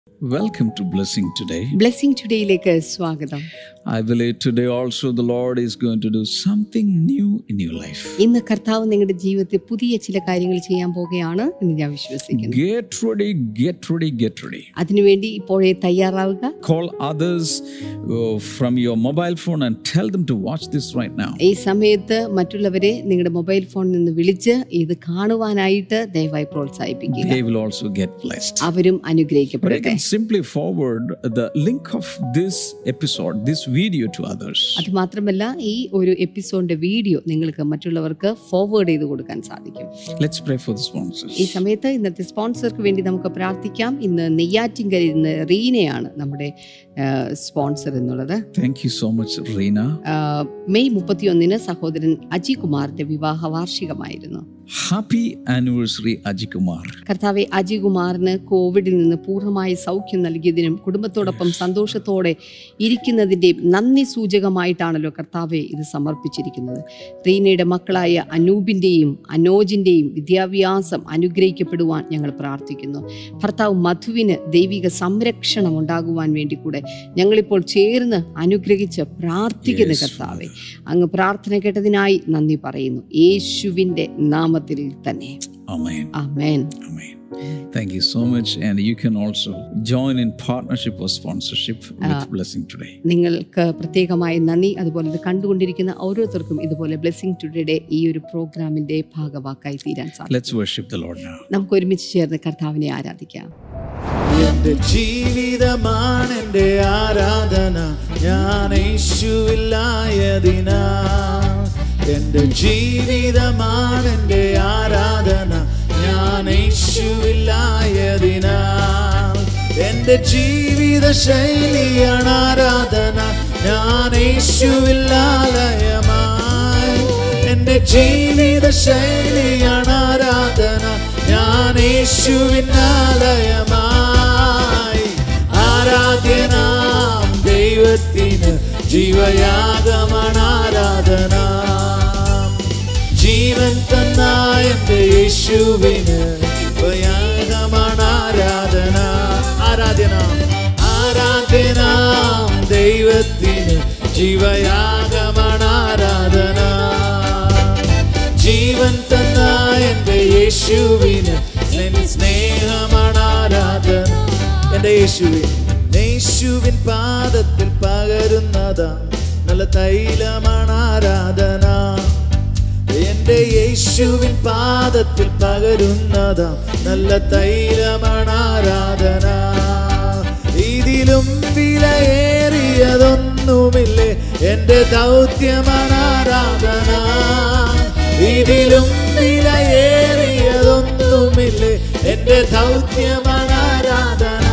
Welcome to Blessing Today. Blessing ടുഡേയിലേക്ക് സ്വാഗതം I believe today also the Lord is going to do something new in your life. ഇന്ന് കർത്താവ് നിങ്ങളുടെ ജീവിതത്തിൽ പുതിയ ചില കാര്യങ്ങൾ ചെയ്യാൻ പോകുകയാണ് എന്ന് ഞാൻ വിശ്വസിക്കുന്നു Get ready, get ready, get ready. അതിനുവേണ്ടി ഇപ്പോഴേ തയ്യാറാവുക Call others uh, from your mobile phone and tell them to watch this right now. ഈ സമയത്ത് മറ്റുള്ളവരെ നിങ്ങളുടെ മൊബൈൽ ഫോണിൽ നിന്ന് വിളിച്ച് ഇത് കാണുവാനായിട്ട് ദയവായി പ്രോത്സാഹിപ്പിക്കുക They will also get blessed. അവരും But you അനുഗ്രഹിക്കപ്പെടട്ടെ can simply forward the link of this episode, this video to others. അത് മാത്രമല്ല ഈ ഒരു എപ്പിസോഡിന്റെ വീഡിയോ നിങ്ങൾക്ക് മറ്റുള്ളവർക്ക് ഫോർവേഡ് ചെയ്ത് കൊടുക്കാൻ സാധിക്കും Let's pray for the sponsors. ഈ സമയത്ത് ഇന്നത്തെ സ്പോൺസർക്ക് വേണ്ടി നമുക്ക് പ്രാർത്ഥിക്കാം ഇന്ന് നെയ്യാറ്റിൻകരയിൽ നിന്ന് റീനയാണ് നമ്മുടെ സ്പോൺസർ എന്നുള്ളത് Thank you so much, Reena. ആ, മെയ് മുപ്പത്തിയൊന്നിന് സഹോദരൻ അജി കുമാറിന്റെ വിവാഹ വാർഷികമായിരുന്നു Happy anniversary, Ajikumar. കർത്താവെ അജി കുമാറിന് കോവിഡിൽ നിന്ന് പൂർണ്ണമായി സൗഖ്യം നൽകിയതിനും കുടുംബത്തോടൊപ്പം സന്തോഷത്തോടെ ഇരിക്കുന്നതിൻ്റെയും നന്ദി സൂചകമായിട്ടാണല്ലോ കർത്താവെ ഇത് സമർപ്പിച്ചിരിക്കുന്നത് റീനയുടെ മക്കളായ അനൂപിൻ്റെയും അനോജിൻ്റെയും വിദ്യാഭ്യാസം അനുഗ്രഹിക്കപ്പെടുവാൻ ഞങ്ങൾ പ്രാർത്ഥിക്കുന്നു ഭർത്താവ് മധുവിന് ദൈവിക സംരക്ഷണം ഉണ്ടാകുവാൻ വേണ്ടി കൂടെ ഞങ്ങളിപ്പോൾ ചേർന്ന് അനുഗ്രഹിച്ച് പ്രാർത്ഥിക്കുന്നു Yes, കർത്താവെ അങ്ങ് പ്രാർത്ഥന കേട്ടതിനായി നന്ദി പറയുന്നു യേശുവിൻ്റെ നാമത്തിൽ തന്നെ Amen. Amen Amen. Thank you so much. And you can also join in partnership or sponsorship with Blessing Today. നിങ്ങൾക്ക് പ്രത്യേകമായി നന്ദി അതുപോലെ ഇത് കണ്ടുകൊണ്ടിരിക്കുന്ന ഓരോരുത്തർക്കും ഇതുപോലെ ബ്ലെസ്സിങ് ടുഡേയുടെ ഈ ഒരു പ്രോഗ്രാമിന്റെ ഭാഗവാക്കായി തീരാൻ സാധിക്കും Let's worship the Lord now. നമുക്ക് ഒരുമിച്ച് ചേർന്ന് കർത്താവിനെ ആരാധിക്കാം എന്റെ ജീവിതമാണ് എന്റെ ആരാധന ഞാൻ യേശുവില്ലായതിനാ എന്റെ ജീവിതമാണ് എന്റെ ആരാധന ഞാൻ യേശുവില്ലായതിനാ എന്റെ ജീവിത ശൈലിയാണ് ആരാധന ഞാൻ യേശുവില്ലാലയമായി എന്റെ ജീവിത ശൈലിയാണ് ആരാധന ഞാൻ യേശുവിനാലയമായി ആരാധ്യനാം ദൈവത്തിന് ജീവയാഗമാണ് ആരാധന ജീവൻ തന്ന എന്റെ യേശുവിന് ജീവയാഗമാണ് ആരാധന ആരാധ്യനാം ആരാധ്യനാം ദൈവത്തിന് ജീവയാഗമാണ് ആരാധന ജീവൻ തന്ന എന്റെ യേശുവിന് നിൻ സ്നേഹമാണ് ആരാധന എന്റെ യേശുവിൻ യേശുവിൻ പാദത്തിൽ പകരുന്നതാ നല്ല തൈലമാണ് ആരാധന എന്റെ യേശുവിൻ പാദത്തിൽ പകരുന്നതാ നല്ല തൈലമാണ് ആരാധന ഇതിലും വിലയേറിയതൊന്നുമില്ലേ എന്റെ ദൗത്യമാണ് ആരാധന ഇതിലും വിലയേറിയതൊന്നുമില്ലേ എന്റെ ദൗത്യമാണ് ആരാധന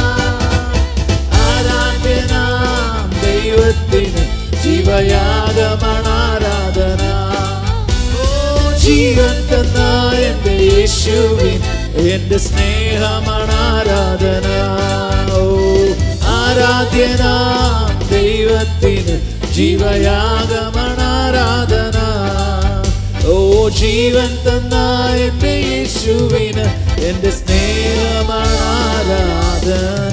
ആരാധ്യനാം ദൈവത്തിന് ജീവയാഗമാണ് ആരാധന ഓ ജീവൻ തന്ന എന്റെ യേശുവിൻ എന്റെ സ്നേഹമാണ് ആരാധന ഓ ആരാധ്യനാം ദൈവത്തിന് ജീവയാഗമാണ് ആരാധന ഓ ജീവൻ തന്ന എന്റെ യേശുവിന് എന്റെ സ്നേഹമാണ് ആരാധന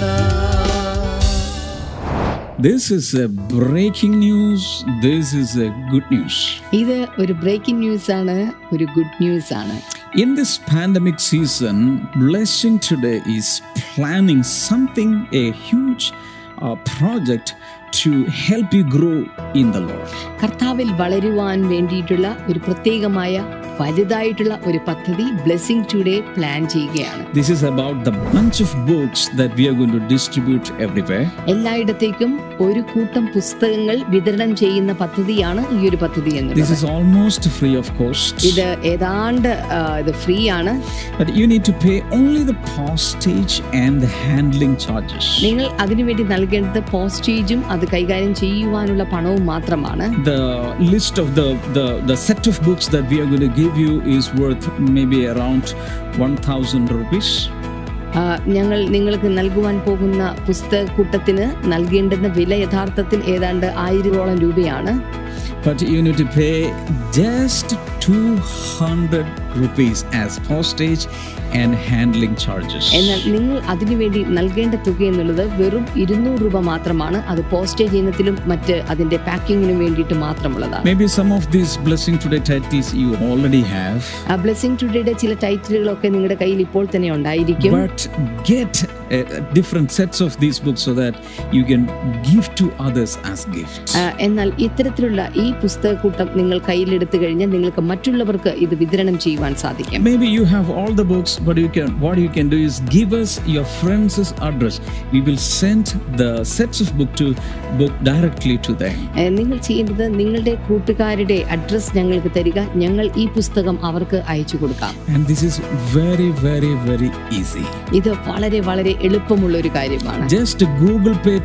This is a breaking news. This is a good news. ഇത് ഒരു ബ്രേക്കിംഗ് ന്യൂസ് ആണ് ഒരു ഗുഡ് ന്യൂസ് ആണ് In this pandemic season, Blessing Today is planning something, a huge uh, project to help you grow in the Lord. കർത്താവിൽ വളരുവാൻ വേണ്ടിയിട്ടുള്ള ഒരു പ്രത്യേകമായ വലുതായിട്ടുള്ള ഒരു പദ്ധതി ബ്ലെസ്സിങ് ടുഡേ പ്ലാൻ ചെയ്യുകയാണ് This is about the bunch of books that we are going to distribute everywhere. എല്ലായിടത്തേക്കും ഒരു കൂട്ടം പുസ്തകങ്ങൾ വിതരണം ചെയ്യുന്ന പദ്ധതിയാണ് ഈ ഒരു പദ്ധതി This എന്നുള്ളത് is almost free of cost. ഇത് ഏതാണ്ട് ആ, ഇത് ഫ്രീ ആണ് But you need to pay only the postage and the handling charges. നിങ്ങൾ അതിനുവേണ്ടി നൽകേണ്ടത് പോസ്റ്റേജും അത് കൈകാര്യം ചെയ്യുവാനുള്ള പണവും മാത്രമാണ് The list of the, the, the set of books that we are going to give you is worth maybe around 1000 rupees. ആ, ഞങ്ങൾ നിങ്ങൾക്ക് നൽകുവാൻ പോകുന്ന പുസ്തകക്കൂട്ടത്തിന് നൽകേണ്ടുന്ന വില യഥാർത്ഥത്തിൽ ഏതാണ്ട് ആയിരത്തോളം രൂപയാണ് But you need to pay just 200 rupees as postage and handling charges. എന്നാൽ നിങ്ങൾ അതിനുവേണ്ടി നൽകേണ്ട തുക എന്നുള്ളത് വെറും ഇരുന്നൂറ് രൂപ മാത്രമാണ് അത് പോസ്റ്റേജ് ഇനത്തിലും മറ്റ് അതിന്റെ പാക്കിങ്ങിനും വേണ്ടിയിട്ട് മാത്രമുള്ളതാണ് Maybe some of these blessing today titles you already have, ആ ബ്ലെസ്സിംഗ് ടുഡേയുടെ ചില ടൈറ്റിലുകളൊക്കെ നിങ്ങളുടെ കയ്യിൽ ഇപ്പോൾ തന്നെ ഉണ്ടായിരിക്കും but get uh, different sets of these books so that you can give to others as gifts. ആ, എന്നാൽ ഇത്തരത്തിലുള്ള ഈ പുസ്തകക്കൂട്ടം നിങ്ങൾ കയ്യിലെടുത്തു കഴിഞ്ഞാൽ നിങ്ങൾക്ക് മറ്റുള്ളവർക്ക് ഇത് വിതരണം ചെയ്യുവാൻ സാധിക്കും Maybe you have all the books, but you can what you can do is give us your friend's address. We will send the sets of book to book directly to them. ഏ, നിങ്ങൾ ചെയ്യേണ്ടത് നിങ്ങളുടെ കൂട്ടുകാരുടെ address ഞങ്ങൾക്ക് തരിക ഞങ്ങൾ ഈ പുസ്തകം അവർക്ക് അയച്ചു കൊടുക്കാം And this is very, very, very easy. ഇത് വളരെ വളരെ എളുപ്പമുള്ള ഒരു കാര്യമാണ് Just Google Pay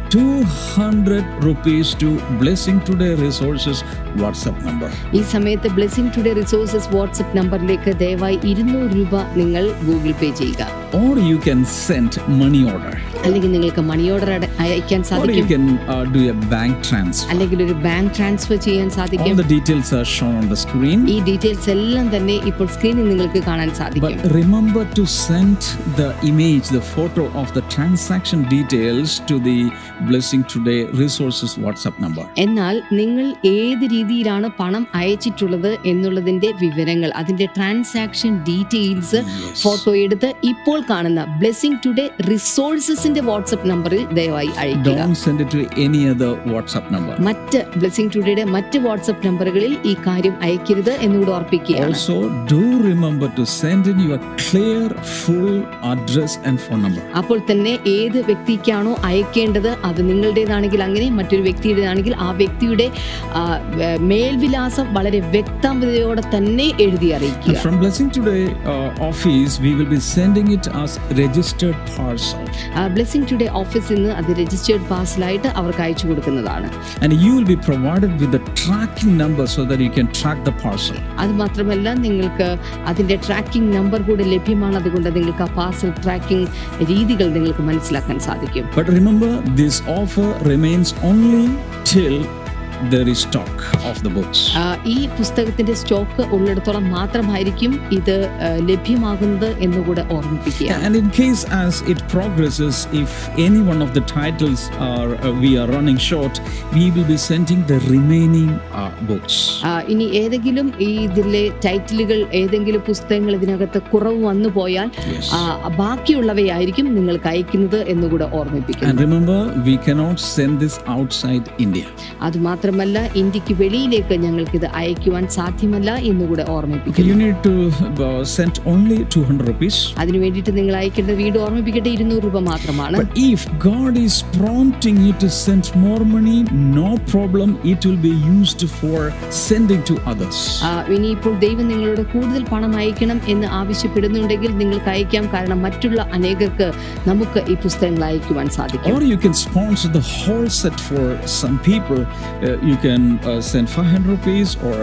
200 rupees to Blessing Today Resources WhatsApp number. ഈ സമയത്ത് ബ്ലെസ്സിംഗ് ടുഡേ റിസോഴ്സസ് വാട്സപ്പ് നമ്പറിലേക്ക് ദയവായി ഇരുന്നൂറ് രൂപ നിങ്ങൾ ഗൂഗിൾ പേ ചെയ്യുക Or you can send money order. അല്ലെങ്കിൽ നിങ്ങൾക്ക് മണി ഓർഡർ അയക്കാൻ Or you സാധിക്കും can uh, do a bank transfer. അല്ലെങ്കിൽ ഒരു ബാങ്ക് ട്രാൻസ്ഫർ ചെയ്യാൻ All സാധിക്കും the details are shown on the screen. ഈ ഡീറ്റെയിൽസ് എല്ലാം തന്നെ ഇപ്പോൾ സ്ക്രീനിൽ നിങ്ങൾക്ക് കാണാൻ സാധിക്കും But remember to send the image, the photo of the transaction details to the Blessing Today Resources WhatsApp number. എന്നാൽ നിങ്ങൾ ഏത് രീതിയിലാണ് പണം അയച്ചിട്ടുള്ളത് എന്നുള്ളതിന്റെ വിവരങ്ങൾ അതിന്റെ ട്രാൻസാക്ഷൻ ഡീറ്റെയിൽസ് ഫോട്ടോ എടുത്ത് ഇപ്പോൾ കാണുന്ന ബ്ലെസ്സിംഗ് ടുഡേ റിസോഴ്സസിന്റെ വാട്സപ്പ് നമ്പറിൽ ദയവായി അയക്കുക Don't send it to any other WhatsApp number. മറ്റ് ബ്ലെസ്സിംഗ് ടുഡേയുടെ മറ്റ് വാട്സപ്പ് നമ്പറുകളിൽ ഈ കാര്യം അയക്കരുത് എന്നുകൂടെ ഓർപ്പിക്കുകയാണ് Also, do remember to send in your clear, full address and phone number. അപ്പോൾ തന്നെ ഏത് വ്യക്തിക്കാണോ അയക്കേണ്ടത് അത് നിങ്ങളുടേതാണെങ്കിൽ അങ്ങനെ മറ്റൊരു വ്യക്തിയുടേതാണെങ്കിൽ ആ വ്യക്തിയുടെ ആ, വേ- മേൽവിലാസം വളരെ വ്യക്തതയോടെ തന്നെ എഴുതി അറിയിക്കുക From Blessing Today uh, office, we will be sending it as registered parcel. Blessing Today ഓഫീസിൽ നിന്ന് അത് രജിസ്റ്റേർഡ് പാഴ്സലായിട്ട് അവർക്ക് അയച്ചു കൊടുക്കുന്നതാണ് And you will be provided with the tracking number so that you can track the parcel. അത് മാത്രമല്ല നിങ്ങൾക്ക് അതിന്റെ ട്രാക്കിംഗ് നമ്പർ കൂടെ ലഭ്യമാണ് അതുകൊണ്ട് നിങ്ങൾക്ക് ആ പാർസൽ ട്രാക്കിംഗ് രീതികൾ നിങ്ങൾക്ക് മനസ്സിലാക്കാൻ സാധിക്കും But remember, this offer remains only till there is stock of the books. ആ, ഈ പുസ്തകത്തിന്റെ സ്റ്റോക്ക് ഉള്ളിടത്തോളം മാത്രമായിരിക്കും ഇത് ആ, ലഭ്യമാകുന്നത് എന്നുകൂടെ ഓർമ്മിപ്പിക്കുക And in case as it progresses, if any one of the titles are uh, we are running short, we will be sending the remaining uh, books. ആ, ഇനി ഏതെങ്കിലും ഈ ഇതിലെ ടൈറ്റിലുകൾ ഏതെങ്കിലും പുസ്തകങ്ങൾ ഇതിനകത്ത് കുറവ് വന്നു പോയാൽ Yes. ആ, ബാക്കിയുള്ളവയായിരിക്കും നിങ്ങൾക്ക് അയക്കുന്നത് എന്നുകൂടെ ഓർമ്മിപ്പിക്കുന്നു And remember, we cannot send this outside India. അത് മാത്രമല്ല ഇന്ത്യക്ക് വെളിയിലേക്ക് ഞങ്ങൾക്ക് ഇത് അയക്കുവാൻ സാധ്യമല്ല എന്നുകൂടെ Okay, ഓർമ്മിപ്പിക്കുന്നു you need to uh, send only 200 rupees. അതിനു വേണ്ടിയിട്ട് നിങ്ങൾ അയക്കേണ്ട വീട് ഓർമ്മിപ്പിക്കട്ടെ ഇരുന്നൂറ് രൂപ മാത്രമാണ് But if God is prompting you to send more money, no problem. It will be used for sending to others. ആ, ഇനിയിപ്പോൾ ദൈവം നിങ്ങളോട് കൂടുതൽ പണം അയക്കണം എന്ന് ആവശ്യപ്പെടുന്നുണ്ടെങ്കിൽ നിങ്ങൾക്ക് അയക്കാം കാരണം മറ്റുള്ള അനേകർക്ക് നമുക്ക് ഈ പുസ്തകങ്ങൾ അയക്കുവാൻ സാധിക്കും Or you can sponsor the whole set for some people. Uh, you can uh, send 500 rupees or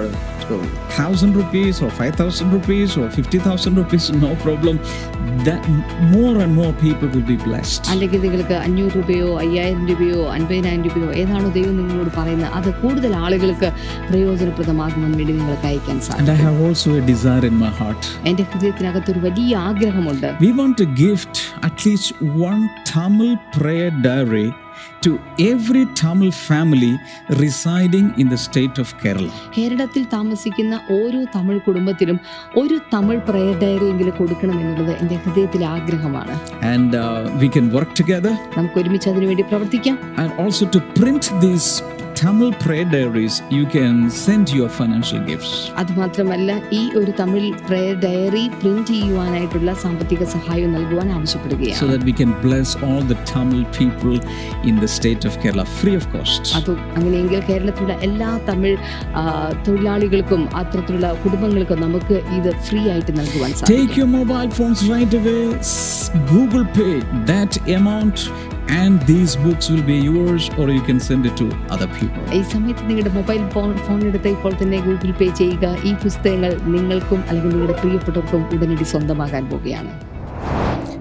uh, 1000 rupees or 5000 rupees or 50000 rupees, no problem. That more and more people will be blessed. അല്ലെങ്കിൽ നിങ്ങൾക്ക് അഞ്ഞൂറ് രൂപയോ അയ്യായിരം രൂപയോ അൻപതിനായിരം രൂപയോ ഏതാണോ ദൈവം നിങ്ങളോട് പറയുന്നത് അത് കൂടുതൽ ആളുകൾക്ക് പ്രയോജനപ്രദമാകുവാൻ വേണ്ടി നിങ്ങൾക്ക് അയക്കാൻ And സാധിക്കും I have also a desire in my heart. എൻ്റെ ഹൃദയത്തിനകത്ത് ഒരു വലിയ ആഗ്രഹമുണ്ട് We want to gift at least one Tamil prayer diary to every Tamil family residing in the state of Kerala. കേരളത്തിൽ താമസിക്കുന്ന ഓരോ തമിഴ് കുടുംബത്തിനും ഒരു തമിഴ് പ്രയർ ഡയറി എങ്കിലും കൊടുക്കണം എന്നുള്ളത് എൻ്റെ ഹൃദയത്തിലെ ആഗ്രഹമാണ് And uh, we can work together നമുക്ക് ഒരുമിച്ച് അതിനുവേണ്ടി പ്രവർത്തിക്കാം and also to print these Tamil prayer diaries, you can send your financial gifts. അതുമാത്രമല്ല ഈ ഒരു തമിഴ് പ്രയർ ഡയറി പ്രിന്റ് ചെയ്യുവാനായിട്ടുള്ള സാമ്പത്തിക സഹായം നൽകുവാൻ So ആവശ്യപ്പെടുകയാണ് that we can bless all the Tamil people in the state of Kerala free of cost. അത് അങ്ങനെയെങ്കിൽ കേരളത്തിലുള്ള എല്ലാ തമിഴ് ആ, തൊഴിലാളികൾക്കും അത്തരത്തിലുള്ള കുടുംബങ്ങൾക്കും നമുക്ക് ഇത് ഫ്രീ ആയിട്ട് നൽകുവാൻ Take സാധിക്കും your mobile phones right away, s- Google Pay that amount, and these books will be yours, or you can send it to other people. ഈ സമയത്ത് നിങ്ങളുടെ മൊബൈൽ ഫോൺ ഫോൺ എടുത്ത് ഇപ്പോൾ തന്നെ ഗൂഗിൾ പേ ചെയ്യുക ഈ പുസ്തകങ്ങൾ നിങ്ങൾക്കും അല്ലെങ്കിൽ നിങ്ങളുടെ പ്രിയപ്പെട്ടവർക്കും ഉടനടി സ്വന്തമാകാൻ പോവുകയാണ്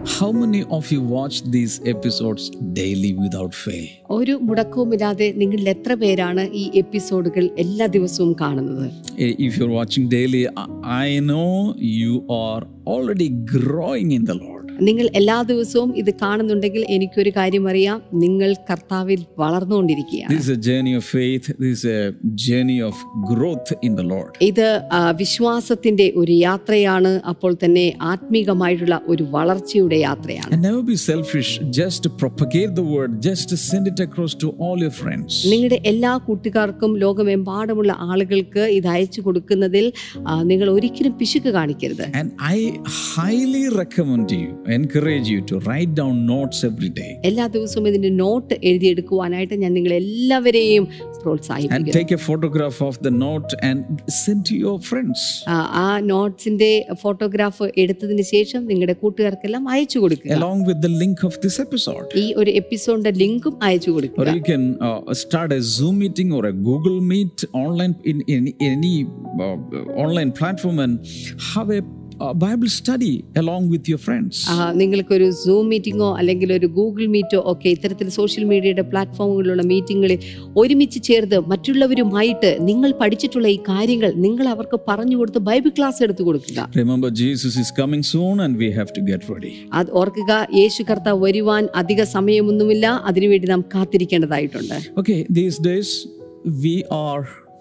How many of you watch these episodes daily without fail? ഒരു മുടക്കവുമില്ലാതെ നിങ്ങളിൽ എത്ര പേരാണ് ഈ എപ്പിസോഡുകൾ എല്ലാ ദിവസവും കാണുന്നത് Eh, If you're watching daily, I- I know you are already growing in the Lord. നിങ്ങൾ എല്ലാ ദിവസവും ഇത് കാണുന്നുണ്ടെങ്കിൽ എനിക്കൊരു കാര്യം അറിയാം നിങ്ങൾ കർത്താവിൽ വളർന്നുകൊണ്ടിരിക്കുകയാണ് This is a journey of faith. This is a journey of growth in the Lord. ഇത് ആ, വിശ്വാസത്തിന്റെ ഒരു യാത്രയാണ് അപ്പോൾ തന്നെ ആത്മീകമായിട്ടുള്ള ഒരു വളർച്ചയുടെ യാത്രയാണ് And never be selfish. Just to propagate the word, just to send it across to all your friends. നിങ്ങളുടെ എല്ലാ കൂട്ടുകാർക്കും ലോകമെമ്പാടുമുള്ള ആളുകൾക്ക് ഇത് അയച്ചു കൊടുക്കുന്നതിൽ ആ, നിങ്ങൾ ഒരിക്കലും പിശുക്ക് കാണിക്കരുത് And I highly recommend you, encourage you to write down notes every day എല്ലാ ദിവസവും ഇതിന്റെ നോട്ട് എഴുതിയെടുക്കുവാനായിട്ട് ഞാൻ നിങ്ങൾ എല്ലാവരെയും and പ്രോത്സാഹിപ്പിക്കുന്നു take a photograph of the note and send to your friends. ആ, ആ നോട്ട്സിന്റെ ഫോട്ടോഗ്രാഫ് എടുത്തതിന് ശേഷം നിങ്ങളുടെ കൂട്ടുകാർക്കെല്ലാം അയച്ചു കൊടുക്കുക along with the link of this episode. ഈ ഒരു എപ്പിസോഡിന്റെ ലിങ്കും അയച്ചു Or കൊടുക്കുക you can uh, start a Zoom meeting or a Google Meet online in, in any uh, online platform and have a, uh Bible study along with your friends. ആ, നിങ്ങൾക്കൊരു zoom മീറ്റിങ്ങോ അല്ലെങ്കിൽ ഒരു Google മീറ്റോ ഒക്കെ ഇത്തരത്തിൽ social മീഡിയയുടെ പ്ലാറ്റ്ഫോമുകളിലുള്ള മീറ്റിങ്ങളിൽ ഒരുമിച്ച് ചേർത്ത് മറ്റുള്ളവരുമായിട്ട് നിങ്ങൾ പഠിച്ചിട്ടുള്ള ഈ കാര്യങ്ങൾ നിങ്ങൾ അവർക്ക് പറഞ്ഞു കൊടുത്ത് ബൈബിൾ ക്ലാസ് എടുത്തു കൊടുക്കുക Remember, Jesus is coming soon and we have to get ready. അത് ഓർക്കുക യേശു കർത്താവ് വരുവാൻ അധിക സമയമൊന്നുമില്ല അതിനുവേണ്ടി നാം കാത്തിരിക്കേണ്ടതായിട്ടുണ്ട് Okay, these days we are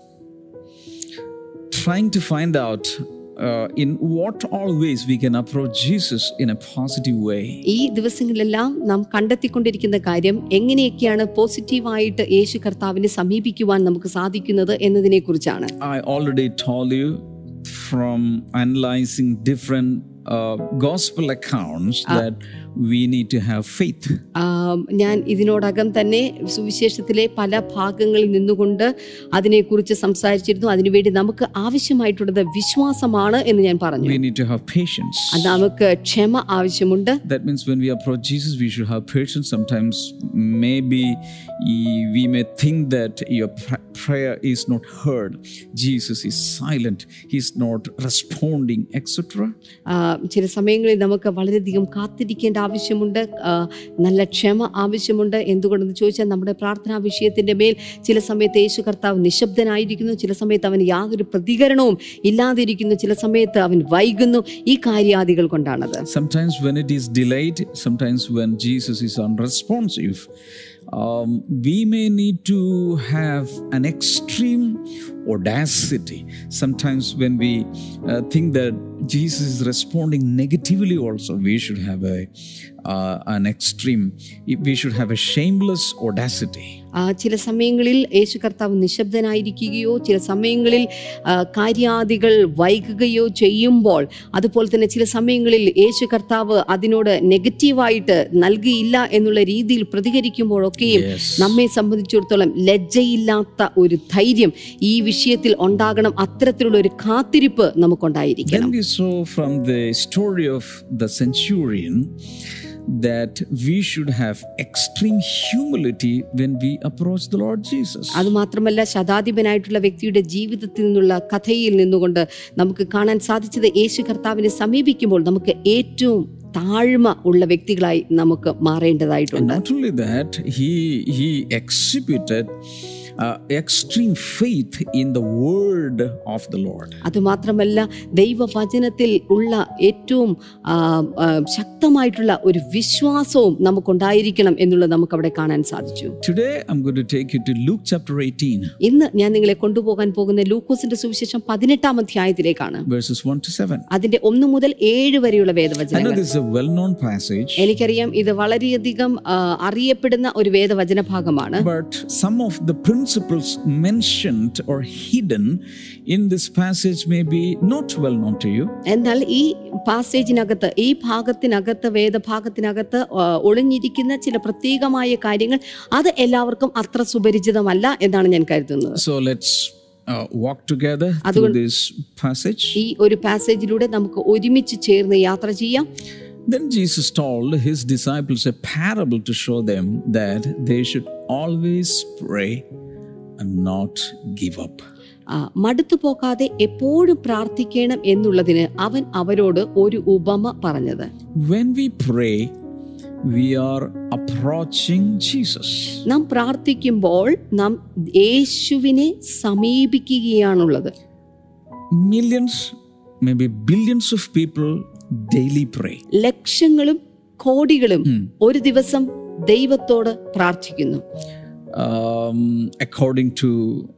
trying to find out uh, in what all ways we can approach Jesus in a positive way. ഈ ദിവസങ്ങളിലെല്ലാം നാം കണ്ടെത്തിക്കൊണ്ടിരിക്കുന്ന കാര്യം എങ്ങനെയൊക്കെയാണ് പോസിറ്റീവായിട്ട് യേശു കർത്താവിനെ സമീപിക്കുവാൻ നമുക്ക് സാധിക്കുന്നത് എന്നതിനെ കുറിച്ചാണ് I already told you from analyzing different uh, gospel accounts that we need to have faith. ആം, ഞാൻ ഇതിനോടകം തന്നെ സുവിശേഷത്തിലെ പല ഭാഗങ്ങളിൽ നിന്നുകൊണ്ട് അതിനെക്കുറിച്ച് സംസാരിച്ചിരുന്നു അതിനുവേണ്ടി നമുക്ക് ആവശ്യമായിട്ടുള്ളത് വിശ്വാസമാണ് എന്ന് ഞാൻ പറഞ്ഞു We need to have patience. അത് നമുക്ക് ക്ഷമ ആവശ്യമുണ്ട് That means when we approach Jesus, we should have patience. Sometimes, maybe e- we may think that your pr- prayer is not heard. Jesus is silent. He's not responding, etc. ആ, ചില സമയങ്ങളിൽ നമുക്ക് വളരെയധികം കാത്തിരിക്കേണ്ട ആവശ്യമുണ്ട് ആ, നല്ല ക്ഷമ ആവശ്യമുണ്ട് എന്തുകൊണ്ടെന്ന് ചോദിച്ചാൽ നമ്മുടെ പ്രാർത്ഥനാ വിഷയത്തിന്റെ മേൽ ചില സമയത്ത് യേശു കർത്താവ് നിശബ്ദനായിരിക്കുന്നു ചില സമയത്ത് അവന് യാതൊരു പ്രതികരണവും ഇല്ലാതിരിക്കുന്നു ചില സമയത്ത് അവൻ വൈകുന്നു ഈ കാര്യാദികൾ കൊണ്ടാണത് Sometimes, when it is delayed, sometimes when Jesus is unresponsive, um, we may need to have an extreme audacity. Sometimes, when we uh, think that Jesus is responding negatively, also we should have a uh, an extreme. We should have a shameless audacity. ആ, ചില സമയങ്ങളിൽ യേശു കർത്താവ് നിശബ്ദനായിരിക്കുകയോ ചില സമയങ്ങളിൽ ആ, കാര്യാദികൾ വൈകുകയോ ചെയ്യുമ്പോൾ അതുപോലെ തന്നെ ചില സമയങ്ങളിൽ യേശു കർത്താവ് അതിനോട് നെഗറ്റീവായിട്ട് നൽകിയില്ല എന്നുള്ള രീതിയിൽ പ്രതികരിക്കുമ്പോഴൊക്കെയും Yes. നമ്മെ സംബന്ധിച്ചിടത്തോളം ലജ്ജയില്ലാത്ത ഒരു ധൈര്യം ഈ വിഷയത്തിൽ ഉണ്ടാകണം അത്തരത്തിലുള്ള ഒരു കാത്തിരിപ്പ് നമുക്കുണ്ടായിരിക്കണം Then we saw from the story of the centurion that we should have extreme humility when we approach the Lord Jesus. അത് മാത്രമല്ല ശതാധിപനായിട്ടുള്ള വ്യക്തിയുടെ ജീവിതത്തിൽ നിന്നുള്ള കഥയിൽ നിന്നുകൊണ്ട് നമുക്ക് കാണാൻ സാധിച്ചത് യേശു കർത്താവിനെ സമീപിക്കുമ്പോൾ നമുക്ക് ഏറ്റവും താഴ്മ ഉള്ള വ്യക്തികളായി നമുക്ക് And മാറേണ്ടതായിട്ടുണ്ട് not only that, he he exhibited uh, extreme faith in the word of the Lord. അതുമാത്രമല്ല ദൈവവചനത്തിൽ ഉള്ള ഏറ്റവും ആ, ആ, ശക്തമായിട്ടുള്ള ഒരു വിശ്വാസവും നമുക്കുണ്ടായിരിക്കണം എന്നുള്ളത് നമുക്ക് അവിടെ കാണാൻ സാധിച്ചു Today, I'm going to take you to Luke chapter 18, ഇന്ന് ഞാൻ നിങ്ങളെ കൊണ്ടുപോകാൻ പോകുന്ന ലൂക്കോസിന്റെ സുവിശേഷം പതിനെട്ടാം അധ്യായത്തിലേക്കാണ് verses 1 to 7. അതിന്റെ ഒന്ന് മുതൽ ഏഴ് വരെയുള്ള I know വേദവചനങ്ങൾ this is a well known passage, എനിക്കറിയാം ഇത് വളരെയധികം ആ, അറിയപ്പെടുന്ന ഒരു വേദവചന ഭാഗമാണ് but some of the principles mentioned or hidden in this passage may be not well known to you. എന്നാൽ ഈ പാസേജിനകത്ത് ഈ ഭാഗത്തിനകത്ത് വേദഭാഗത്തിനകത്ത് ആ, ഒളിഞ്ഞിരിക്കുന്ന ചില പ്രത്യേകമായ കാര്യങ്ങൾ അത് എല്ലാവർക്കും അത്ര സുപരിചിതമല്ല എന്നാണ് ഞാൻ കരുതുന്നത് So let's uh, walk together through this passage. ഈ ഒരു പാസേജിലൂടെ നമുക്ക് ഒരുമിച്ച് ചേർന്ന് യാത്ര ചെയ്യാം Then Jesus told his disciples a parable to show them that they should always pray and not give up. ആ, മടുത്തു പോകാതെ എപ്പോഴും പ്രാർത്ഥിക്കണം എന്നുള്ളതിന് അവൻ അവരോട് ഒരു ഉപമ പറഞ്ഞത് When we pray, we are approaching Jesus. നാം പ്രാർത്ഥിക്കുമ്പോൾ നാം യേശുവിനെ സമീപിക്കുകയാണുള്ളത് Millions, maybe billions of people daily pray. ലക്ഷങ്ങളും കോടികളും ഒരു ദിവസം ദൈവത്തോട് പ്രാർത്ഥിക്കുന്നു um, according to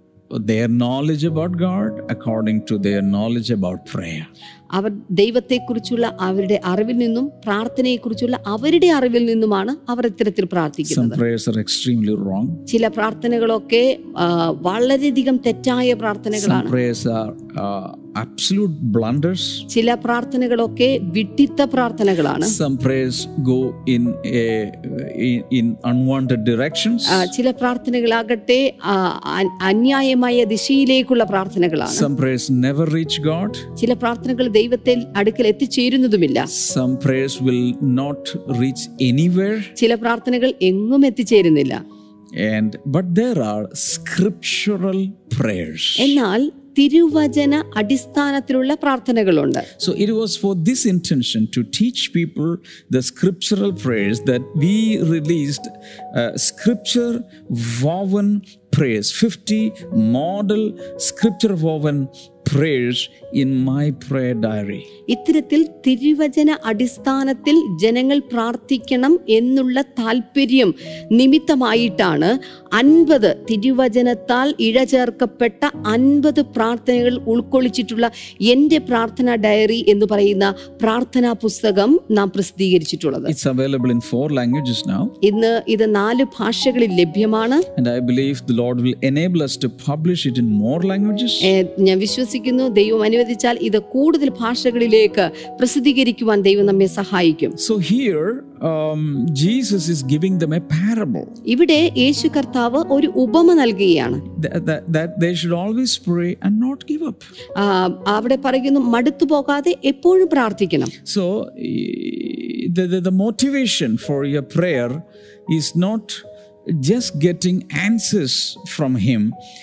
their knowledge about God, according to their knowledge about prayer. അവർ ദൈവത്തെക്കുറിച്ചുള്ള അവരുടെ അറിവിൽ നിന്നും പ്രാർത്ഥനയെക്കുറിച്ചുള്ള അവരുടെ അറിവിൽ നിന്നുമാണ് അവർ ഇത്തരത്തിൽ Some പ്രാർത്ഥിക്കുന്നത് prayers are extremely wrong. ചില പ്രാർത്ഥനകളൊക്കെ ആ, വളരെയധികം തെറ്റായ Some പ്രാർത്ഥനകളാണ് prayers are uh, absolute blunders. ചില പ്രാർത്ഥനകളൊക്കെ വിഡിത്ത പ്രാർത്ഥനകളാണ് Some prayers go in a, in, in unwanted directions. ആ, ചില പ്രാർത്ഥനകളാകട്ടെ ആ, അ- അന്യായമായ ദിശയിലേക്കുള്ള പ്രാർത്ഥനകളാണ് Some prayers never reach God. ചില പ്രാർത്ഥനകൾ ദൈവത്തെ അടുക്കൽ എത്തിച്ചേരുന്നതുമില്ല Some prayers will not reach anywhere. ചില പ്രാർത്ഥനകൾ എങ്ങും എത്തിച്ചേരുന്നില്ല And but there are scriptural prayers. എന്നാൽ തിരുവചന അടിസ്ഥാനത്തിലുള്ള പ്രാർത്ഥനകളുണ്ട് So it was for this intention to teach people the scriptural prayers that we released uh, scripture woven prayers, 50 model scripture woven prayers in my prayer diary. ഇത്തരത്തിൽ തിരുവചന അടിസ്ഥാനത്തിൽ ജനങ്ങൾ പ്രാർത്ഥിക്കണം എന്നുള്ള താല്പര്യം നിമിത്തമായിട്ടാണ് അൻപത് തിരുവചനത്താൽ ഇഴചേർക്കപ്പെട്ട അൻപത് പ്രാർത്ഥനകൾ ഉൾക്കൊള്ളിച്ചിട്ടുള്ള എൻ്റെ പ്രാർത്ഥനാ ഡയറി എന്ന് പറയുന്ന പ്രാർത്ഥനാ പുസ്തകം നാം പ്രസിദ്ധീകരിച്ചിട്ടുള്ളത് It's available in four languages now, ഇന്ന് ഇത് നാല് ഭാഷകളിൽ ലഭ്യമാണ് and I believe the Lord will enable us to publish it in more languages. ഏ, ഞാൻ വിശ്വസിക്കുന്നു ദൈവം അനുവദിച്ചാൽ ഇത് കൂടുതൽ ഭാഷകളിലേക്ക് പ്രസിദ്ധീകരിക്കുവാൻ ദൈവം നമ്മെ സഹായിക്കും So here, um, Jesus is giving them a parable ഇവിടെ യേശു കർത്താവ് ഒരു ഉപമ നൽകുകയാണ് that, that, that they should always pray and not give up. ആ, അവിടെ പറയുന്നു മടുത്തു പോകാതെ എപ്പോഴും പ്രാർത്ഥിക്കണം So, eh, the, the, the motivation for your prayer is not just getting answers from Him,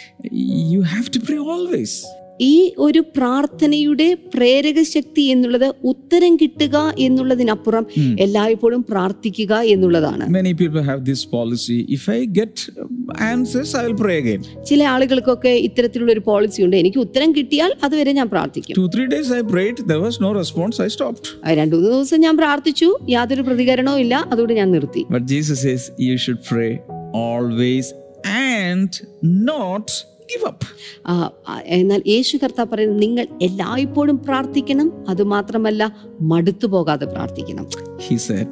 you have to pray always. ഈ ഒരു പ്രാർത്ഥനയുടെ പ്രേരക ശക്തി എന്നുള്ളത് ഉത്തരം കിട്ടുക എന്നുള്ളതിനപ്പുറം എല്ലായ്പ്പോഴും പ്രാർത്ഥിക്കുക എന്നുള്ളതാണ് Many people have this policy if I get um, answers, I will pray again. ചില ആളുകൾക്കൊക്കെ ഇത്തരത്തിലുള്ള ഒരു പോളിസി ഉണ്ട് എനിക്ക് ഉത്തരം കിട്ടിയാൽ അതുവരെ ഞാൻ പ്രാർത്ഥിക്കും Two, three days I prayed, there was no response, I stopped. ആ, രണ്ടു മൂന്ന് ദിവസം ഞാൻ പ്രാർത്ഥിച്ചു യാതൊരു പ്രതികരണവും ഇല്ല അതുകൊണ്ട് ഞാൻ നിർത്തി But Jesus says you should pray always and not give up. ആ, ആ, എന്നാൽ യേശു കർത്താവ് പറയുന്നത് നിങ്ങൾ എല്ലായ്പ്പോഴും പ്രാർത്ഥിക്കണം അതുമാത്രമല്ല മടുത്തു പോകാതെ പ്രാർത്ഥിക്കണം He said,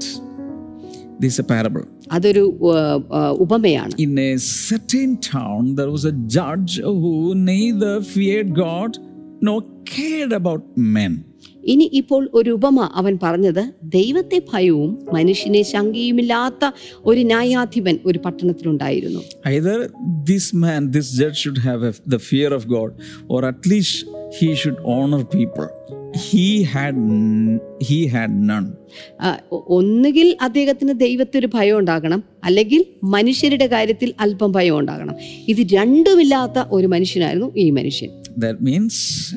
This is a parable. അതൊരു ആ, ആ, ഉപമയാണ് In a certain town, there was a judge who neither feared God nor cared about men. ഇനി ഇപ്പോൾ ഒരു ഉപമ അവൻ പറഞ്ഞത് ദൈവത്തെ ഭയവും മനുഷ്യനെ ശങ്കയുമില്ലാത്ത ഒരു ന്യായാധിപൻ ഒരു പട്ടണത്തിലുണ്ടായിരുന്നു Either this man, this judge, should have a, the fear of God, or at least he should honor people. He had n- he had none. ആ, ഒ- ഒന്നുകിൽ അദ്ദേഹത്തിന് ദൈവത്തെ ഒരു ഭയം ഉണ്ടാകണം അല്ലെങ്കിൽ മനുഷ്യരുടെ കാര്യത്തിൽ അല്പം ഭയം ഉണ്ടാകണം ഇത് രണ്ടുമില്ലാത്ത ഒരു മനുഷ്യനായിരുന്നു ഈ മനുഷ്യൻ That means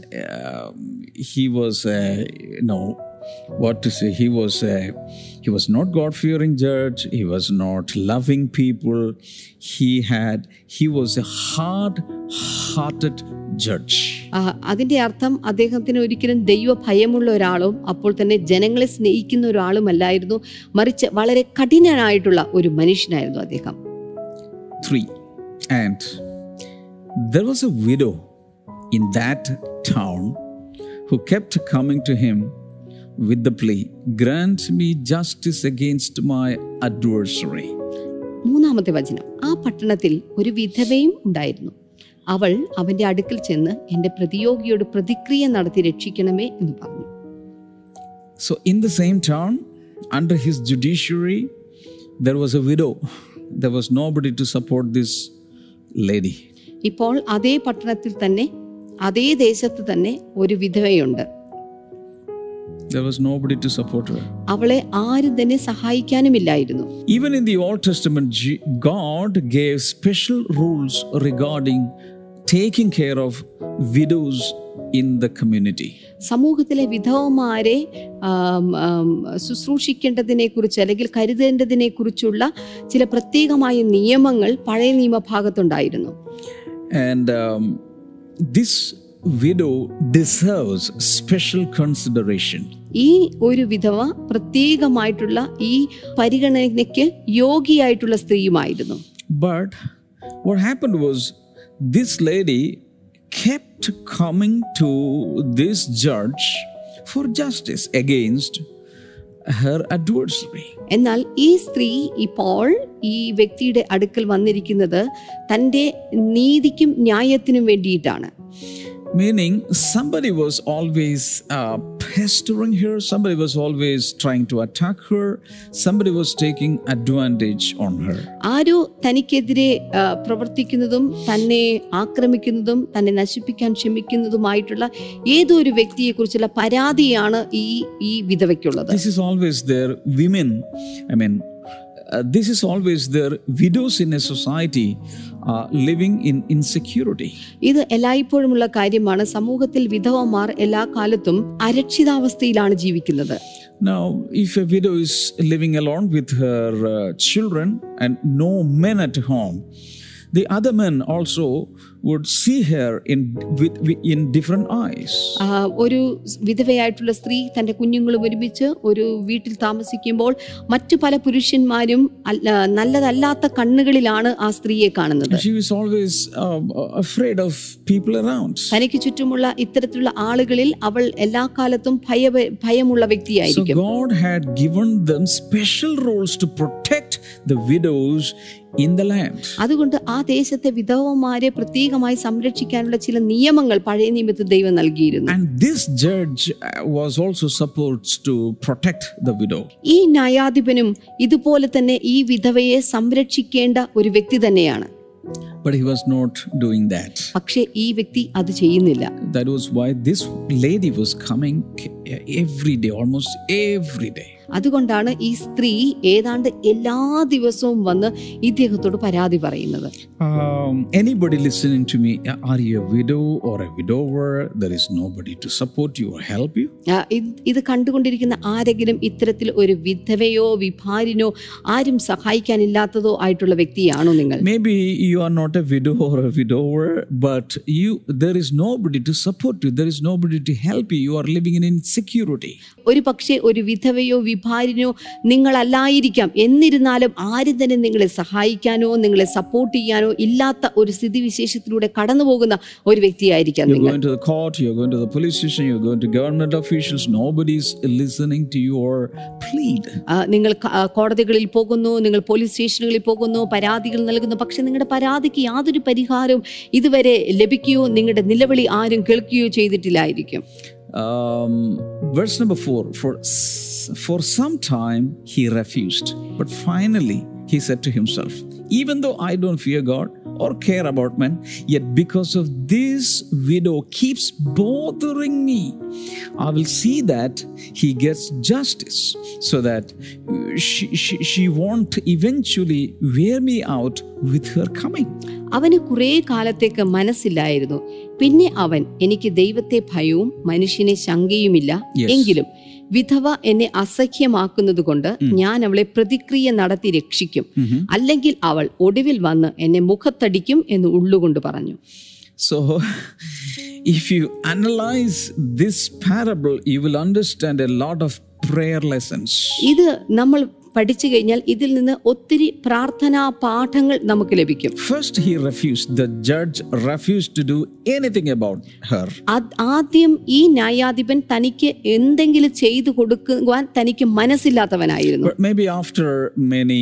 um, he was, uh, you know, what to say? He was, uh, he was not God-fearing judge. He was not loving people. He had, he was a hard-hearted judge. ആ, അതിന്റെ അർത്ഥം അദ്ദേഹത്തിന് ഒരിക്കലും ദൈവ ഭയമുള്ള ഒരാളും അപ്പോൾ തന്നെ ജനങ്ങളെ സ്നേഹിക്കുന്ന ഒരാളുമല്ലായിരുന്നു മറിച്ച് വളരെ കഠിനനായിട്ടുള്ള ഒരു മനുഷ്യനായിരുന്നു അദ്ദേഹം Three, and there was a widow in that town who kept coming to him with the plea, Grant me justice against my adversary. മൂന്നാമത്തെ വചനം ആ പട്ടണത്തിൽ ഒരു വിധവയും ഉണ്ടായിരുന്നു അവൾ അവന്റെ അടുക്കൽ ചെന്ന് എന്റെ പ്രതിയോഗിയോട് പ്രതിക്രിയ നടത്തി രക്ഷിക്കണമേ എന്ന് പറഞ്ഞു So, in the same town, under his judiciary, there was a widow. There was nobody to support this lady. ഇപ്പോൾ അതേ പട്ടണത്തിൽ തന്നെ അതേ ദേശത്ത് തന്നെ ഒരു വിധവയുണ്ട് There was nobody to support her. അവളെ ആരും തന്നെ സഹായിക്കാനുമില്ലായിരുന്നു Even in the Old Testament, G- God gave special rules regarding taking care of widows in the community. സമൂഹത്തിലെ വിധവമാരെ ആം, ആം, ശുശ്രൂഷിക്കേണ്ടതിനെ കുറിച്ച് അല്ലെങ്കിൽ കരുതേണ്ടതിനെ കുറിച്ചുള്ള ചില പ്രത്യേകമായ നിയമങ്ങൾ പഴയ നിയമഭാഗത്തുണ്ടായിരുന്നു And um, this widow deserves special consideration. ഈ ഒരു വിധവ പ്രത്യേകമായിട്ടുള്ള ഈ പരിഗണനയ്ക്ക് യോഗിയായിട്ടുള്ള സ്ത്രീയുമായിരുന്നു But what happened was this lady kept coming to this judge for justice against her adversary. എന്നാൽ ഈ സ്ത്രീ ഇപ്പോൾ ഈ വ്യക്തിയുടെ അടുക്കൽ വന്നിരിക്കുന്നത് തൻ്റെ നീതിക്കും ന്യായത്തിനും വേണ്ടിയിട്ടാണ് Meaning, somebody was always uh, pestering her, somebody was always trying to attack her, somebody was taking advantage on her. ആരോ തനിക്കെതിരെ ആ, പ്രവർത്തിക്കുന്നതും തന്നെ ആക്രമിക്കുന്നതും തന്നെ നശിപ്പിക്കാൻ ശ്രമിക്കുന്നതുമായിട്ടുള്ള ഏതോ ഒരു വ്യക്തിയെക്കുറിച്ചുള്ള പരാതിയാണ് ഈ ഈ വിധവയ്ക്കുള്ളത് This is always there. Women, I mean, uh, this is always there. Widows in a society uh, living in insecurity. ഇത് എല്ലായ്പ്പോഴുമുള്ള കാര്യമാണ് സമൂഹത്തിൽ വിധവമാർ എല്ലാ കാലത്തും അരക്ഷിതാവസ്ഥയിലാണ് ജീവിക്കുന്നത് Now, if a widow is living alone with her uh, children and no men at home, the other men also would see her in with, with- in different eyes. ആ, ഒരു വിധവയായിട്ടുള്ള സ്ത്രീ തൻ്റെ കുഞ്ഞുങ്ങളും ഒരുമിച്ച് ഒരു വീട്ടിൽ താമസിക്കുമ്പോൾ മറ്റു പല പുരുഷന്മാരും അല്ല നല്ലതല്ലാത്ത കണ്ണുകളിലാണ് ആ സ്ത്രീയെ കാണുന്നത് She was always um, afraid of people around. തനിക്ക് ചുറ്റുമുള്ള ഇത്തരത്തിലുള്ള ആളുകളിൽ അവൾ എല്ലാ കാലത്തും ഭയ ഭയമുള്ള So വ്യക്തിയായിരിക്കും God had given them special roles to protect the widows in the land. അതുകൊണ്ട് ആ ദേശത്തെ വിധവമാരെ പ്രത്യേകമായി സംരക്ഷിക്കാനുള്ള ചില നിയമങ്ങൾ പഴയ നിയമത്തിൽ ദൈവം നൽകിയിരുന്നു And this judge uh, was also supposed to protect the widow. ഈ ന്യായാധിപനും ഇതുപോലെ തന്നെ ഈ വിധവയെ സംരക്ഷിക്കേണ്ട ഒരു വ്യക്തി തന്നെയാണ് But he was not doing that. പക്ഷേ ഈ വ്യക്തി അത് ചെയ്യുന്നില്ല That was why this lady was coming every day, almost every day. അതുകൊണ്ടാണ് ഈ സ്ത്രീ ഏതാണ്ട് എല്ലാ ദിവസവും വന്ന് ഇദ്ദേഹത്തോട് പരാതി പറയുന്നത് Um, anybody listening to me, are you a widow or a widower? There is nobody to support you or help you. ആ, ഇത് ഇത് കണ്ടുകൊണ്ടിരിക്കുന്ന ആരെങ്കിലും ഇത്തരത്തിൽ ഒരു വിധവയോ വിഭാരിനോ ആരും സഹായിക്കാനില്ലാത്തതോ ആയിട്ടുള്ള വ്യക്തിയാണോ നിങ്ങൾ Maybe you are not a widow or a widower, but you there is nobody to support you. There is nobody to help you. You are living in insecurity. ഒരു പക്ഷേ ഒരു വിധവയോ വിഭാരിനോ നിങ്ങളല്ലായിരിക്കാം എന്നിരുന്നാലും ആരും തന്നെ നിങ്ങളെ സഹായിക്കാനോ നിങ്ങളെ സപ്പോർട്ട് ചെയ്യാനോ ഇല്ലാത്ത ഒരു സ്ഥിതിവിശേഷത്തിലൂടെ കടന്നു പോകുന്ന ഒരു വ്യക്തിയായിരിക്കാം You're നിങ്ങൾ going to the court, you're going to the police station, you're going to government officials. Nobody's listening to your plead. ആ, നിങ്ങൾ ക- ആ, കോടതികളിൽ പോകുന്നു നിങ്ങൾ പോലീസ് സ്റ്റേഷനുകളിൽ പോകുന്നു പരാതികൾ നൽകുന്നു പക്ഷെ നിങ്ങളുടെ പരാതിക്ക് യാതൊരു പരിഹാരവും ഇതുവരെ ലഭിക്കുകയോ നിങ്ങളുടെ നിലവിളി ആരും കേൾക്കുകയോ ചെയ്തിട്ടില്ലായിരിക്കും Um, verse number four for, s- for some time he refused, but finally he said to himself, Even though I don't fear God or care about men, yet because of this widow keeps bothering me, I will see that he gets justice so that uh, she, she, she won't eventually wear me out with her coming. അവന് കുറേ കാലത്തേക്ക് മനസ്സില്ലായിരുന്നു പിന്നെ അവൻ എനിക്ക് ദൈവത്തെ ഭയവും മനുഷ്യനെ ശങ്കയുമില്ല Yes. എങ്കിലും വിധവ എന്നെ അസഖ്യമാക്കുന്നത് കൊണ്ട് ഞാൻ അവളെ പ്രതിക്രിയ നടത്തി രക്ഷിക്കും അല്ലെങ്കിൽ അവൾ ഒടുവിൽ വന്ന് എന്നെ മുഖത്തടിക്കും എന്ന് ഉള്ളുകൊണ്ട് പറഞ്ഞു So, if you analyze this parable, you will understand a lot of prayer lessons. ഇത് നമ്മൾ പഠിച്ചു കഴിഞ്ഞാൽ ഇതിൽ നിന്ന് ഒത്തിരി പ്രാർത്ഥനാ പാഠങ്ങൾ നമുക്ക് ലഭിക്കും First, he refused. The judge refused to do anything about her. അത് ആദ്യം ഈ ന്യായാധിപൻ തനിക്ക് എന്തെങ്കിലും ചെയ്തു കൊടുക്കുവാൻ തനിക്ക് മനസ്സില്ലാത്തവനായിരുന്നു But maybe after many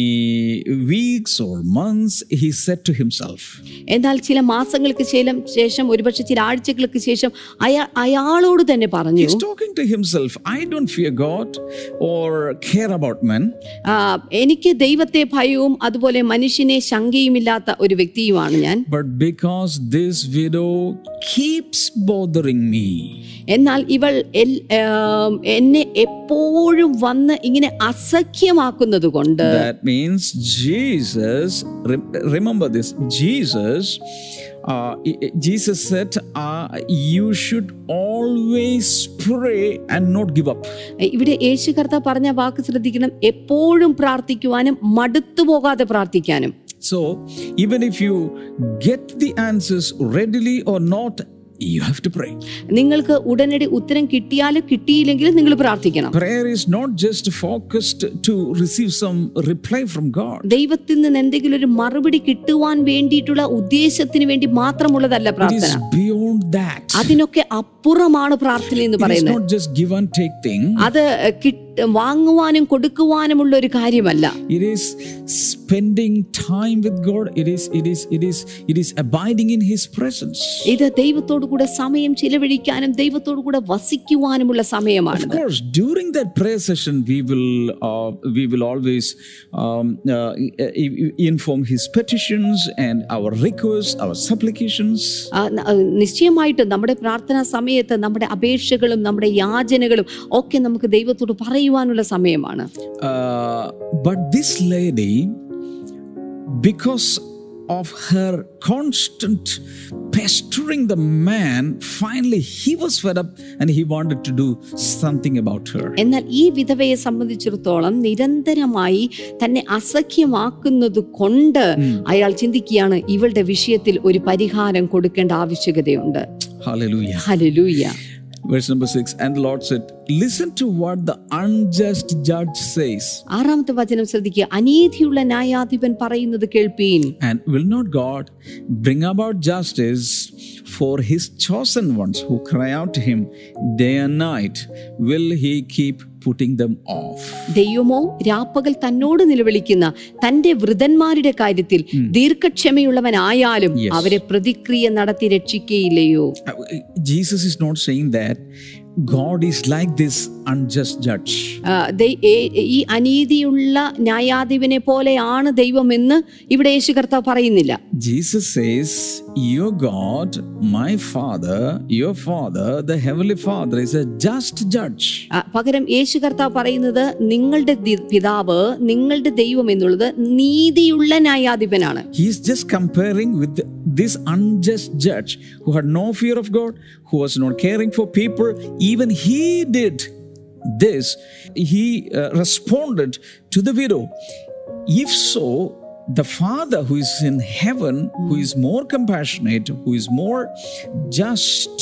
weeks or months, he said to himself, എന്നാൽ ചില മാസങ്ങൾക്ക് ശേഷം ശേഷം ഒരുപക്ഷെ ചില ആഴ്ചകൾക്ക് ശേഷം അയാൾ അയാളോട് തന്നെ പറഞ്ഞു He's talking to himself, I don't fear God or care about men. "ആ, എനിക്ക് ദൈവത്തെ ഭയവും അതുപോലെ മനുഷ്യനെ ശങ്കയുമില്ലാത്ത ഒരു വ്യക്തിയുമാണ് ഞാൻ But because this widow keeps bothering me, എന്നാൽ ഇവൾ എൽ- ആം, എന്നെ എപ്പോഴും വന്ന് ഇങ്ങനെ അസഖ്യമാക്കുന്നത് കൊണ്ട് That means Jesus, rem- remember this, Jesus uh, i- i- Jesus said, uh, You should always pray and not give up. ഇവിടെ യേശു കർത്താവ് പറഞ്ഞ വാക്ക് ശ്രദ്ധിക്കണം എപ്പോഴും പ്രാർത്ഥിക്കുവാനും മടുത്തു പോകാതെ പ്രാർത്ഥിക്കാനും So, even if you get the answers readily or not, you have to pray. നിങ്ങൾക്ക് ഉടനടി ഉത്തരം കിട്ടിയാലും കിട്ടിയില്ലെങ്കിലും നിങ്ങൾ പ്രാർത്ഥിക്കണം Prayer is not just focused to receive some reply from God. ദൈവത്തിൽ നിന്ന് എന്തെങ്കിലും ഒരു മറുപടി കിട്ടുവാൻ വേണ്ടിയിട്ടുള്ള ഉദ്ദേശത്തിന് വേണ്ടി മാത്രമുള്ളതല്ല It പ്രാർത്ഥന is beyond that. അതിനൊക്കെ അപ്പുറമാണ് പ്രാർത്ഥന എന്ന് It is പറയുന്നത് not just give and take thing. അത് കിട്ട് വാങ്ങുവാനും കൊടുക്കുവാനുമുള്ള ഒരു കാര്യമല്ല It is spending time with God. It is it is it is it is abiding in His presence. ഇത് ദൈവത്തോടു കൂടെ സമയം ചിലവഴിക്കാനും ദൈവത്തോടു കൂടെ വസിക്കുവാനുമുള്ള സമയമാണ് Of course, during that prayer session, we will uh, we will always um, uh, i- i- inform His petitions and our requests, our supplications. ആ, ന- ആ, നിശ്ചയമായിട്ടും നമ്മുടെ പ്രാർത്ഥനാ സമയത്ത് നമ്മുടെ അപേക്ഷകളും നമ്മുടെ യാചനകളും ഒക്കെ നമുക്ക് ദൈവത്തോട് പറയുവാനുള്ള സമയമാണ് Uh, but this lady, because of her constant pestering the man, finally he was fed up and he wanted to do something about her. എന്നാൽ ഈ വിധവയെ സംബന്ധിച്ചിടത്തോളം നിരന്തരമായി തന്നെ അസഖ്യമാക്കുന്നത് കൊണ്ട് അയാൾ ചിന്തിക്കുകയാണ് ഇവളുടെ വിഷയത്തിൽ ഒരു പരിഹാരം കൊടുക്കേണ്ട ആവശ്യകതയുണ്ട് Hallelujah. Hallelujah Verse number six. And the Lord said, Listen to what the unjust judge says. ആറാമത്തെ വചനം ശ്രദ്ധിക്കുക അനീതിയുള്ള ന്യായാധിപൻ പറയുന്നത് കേൾപ്പീൻ And will not God bring about justice for his chosen ones who cry out to him day and night? Will he keep putting them off? ദൈവമോ രാപ്പകൽ തന്നോട് നിലവിളിക്കുന്ന തന്റെ വൃതന്മാരുടെ കാര്യത്തിൽ ദീർഘക്ഷമയുള്ളവനായാലും അവരെ പ്രതിക്രിയ നടത്തി രക്ഷിക്കയില്ലയോ Uh, Jesus is not saying that God is like this unjust judge. ആ, ദൈ- ഏ- ഈ അനീതിയുള്ള ന്യായാധിപനെ പോലെയാണ് ദൈവമെന്ന് ഇവിടെ യേശു കർത്താവ് പറയുന്നില്ല Jesus says, Your God, my Father, your Father, the Heavenly Father, is a just judge. ആ, പകരം യേശു കർത്താവ് പറയുന്നത് നിങ്ങളുടെ ദി- പിതാവ് നിങ്ങളുടെ ദൈവം എന്നുള്ളത് നീതിയുള്ള ന്യായാധിപനാണ് He's just comparing with this unjust judge who had no fear of God, who was not caring for people. Even he did this. He uh, responded to the widow. If so, the Father who is in heaven, who is more compassionate, who is more just,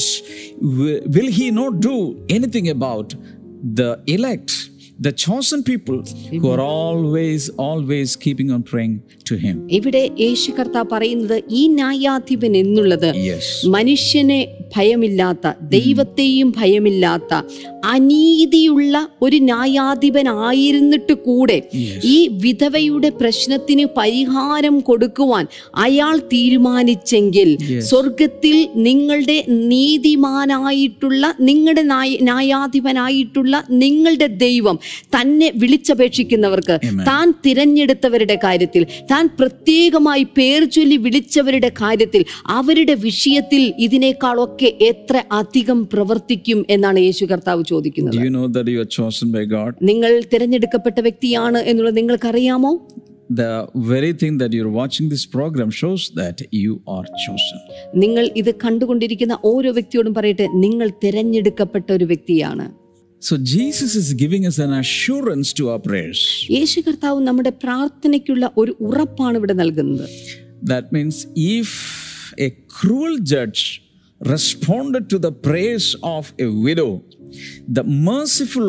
wi- will he not do anything about the elect? The chosen people who are always, always keeping on praying to Him. ഇവിടെ യേശു കർത്താവ് പറയുന്നത് ഈ ന്യായാധിപൻ എന്നുള്ളത് Yes. മനുഷ്യനെ ഭയമില്ലാത്ത ദൈവത്തെയും ഭയമില്ലാത്ത അനീതിയുള്ള ഒരു ന്യായാധിപനായിരുന്നിട്ട് കൂടെ ഈ വിധവയുടെ പ്രശ്നത്തിന് പരിഹാരം കൊടുക്കുവാൻ അയാൾ തീരുമാനിച്ചെങ്കിൽ സ്വർഗത്തിൽ നിങ്ങളുടെ നീതിമാനായിട്ടുള്ള നിങ്ങളുടെ ന്യായ- ന്യായാധിപനായിട്ടുള്ള നിങ്ങളുടെ ദൈവം തന്നെ വിളിച്ചപേക്ഷിക്കുന്നവർക്ക് താൻ തിരഞ്ഞെടുത്തവരുടെ കാര്യത്തിൽ താൻ പ്രത്യേകമായി പേർ ചൊല്ലി വിളിച്ചവരുടെ കാര്യത്തിൽ അവരുടെ വിഷയത്തിൽ ഇതിനേക്കാളൊക്കെ എത്ര അധികം പ്രവർത്തിക്കും എന്നാണ് യേശു കർത്താവ് ചോദിക്കുന്നത് Do you know that you are chosen by God? നിങ്ങൾ തിരഞ്ഞെടുക്കപ്പെട്ട വ്യക്തിയാണ് എന്നുള്ളത് നിങ്ങൾക്കറിയാമോ The very thing that you're watching this program shows that you are chosen. നിങ്ങൾ ഇത് കണ്ടുകൊണ്ടിരിക്കുന്ന ഓരോ വ്യക്തിയോടും പറയട്ടെ നിങ്ങൾ തിരഞ്ഞെടുക്കപ്പെട്ട ഒരു വ്യക്തിയാണ് So Jesus is giving us an assurance to our prayers. യേശു കർത്താവ് നമ്മുടെ പ്രാർത്ഥനയ്ക്കുള്ള ഒരു ഉറപ്പാണ് ഇവിടെ നൽകുന്നത് That means if a cruel judge responded to the prayers of a widow, the merciful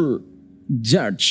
judge,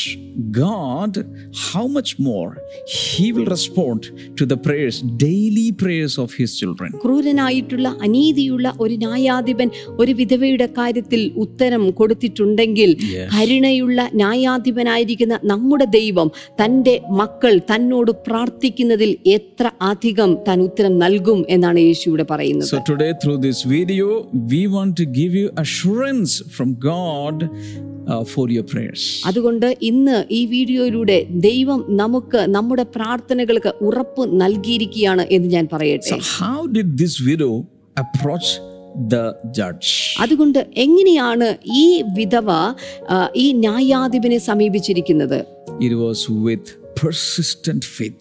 God, how much more He will respond to the prayers, daily prayers of His children. ക്രൂരനായിട്ടുള്ള അനീതിയുള്ള ഒരു ന്യായാധിപൻ ഒരു വിധവയുടെ കാര്യത്തിൽ ഉത്തരം കൊടുത്തിട്ടുണ്ടെങ്കിൽ കരുണയുള്ള ന്യായാധിപനായിരിക്കുന്ന നമ്മുടെ ദൈവം തൻ്റെ മക്കൾ തന്നോട് പ്രാർത്ഥിക്കുന്നതിൽ എത്ര അധികം താൻ ഉത്തരം നൽകും എന്നാണ് യേശു ഇവിടെ പറയുന്നത് So, today, through this video, we want to give you assurance from God uh, for your prayers. അതുകൊണ്ട് ഇന്ന് ഈ വീഡിയോയിലൂടെ ദൈവം നമുക്ക് നമ്മുടെ പ്രാർത്ഥനകൾക്ക് ഉറപ്പ് നൽകിയിരിക്കുകയാണ് എന്ന് ഞാൻ പറയട്ടെ So, how did this widow approach the judge? അതുകൊണ്ട് എങ്ങനെയാണ് ഈ വിധവ ആ, ഈ ന്യായാധിപനെ സമീപിച്ചിരിക്കുന്നത് It was with persistent faith.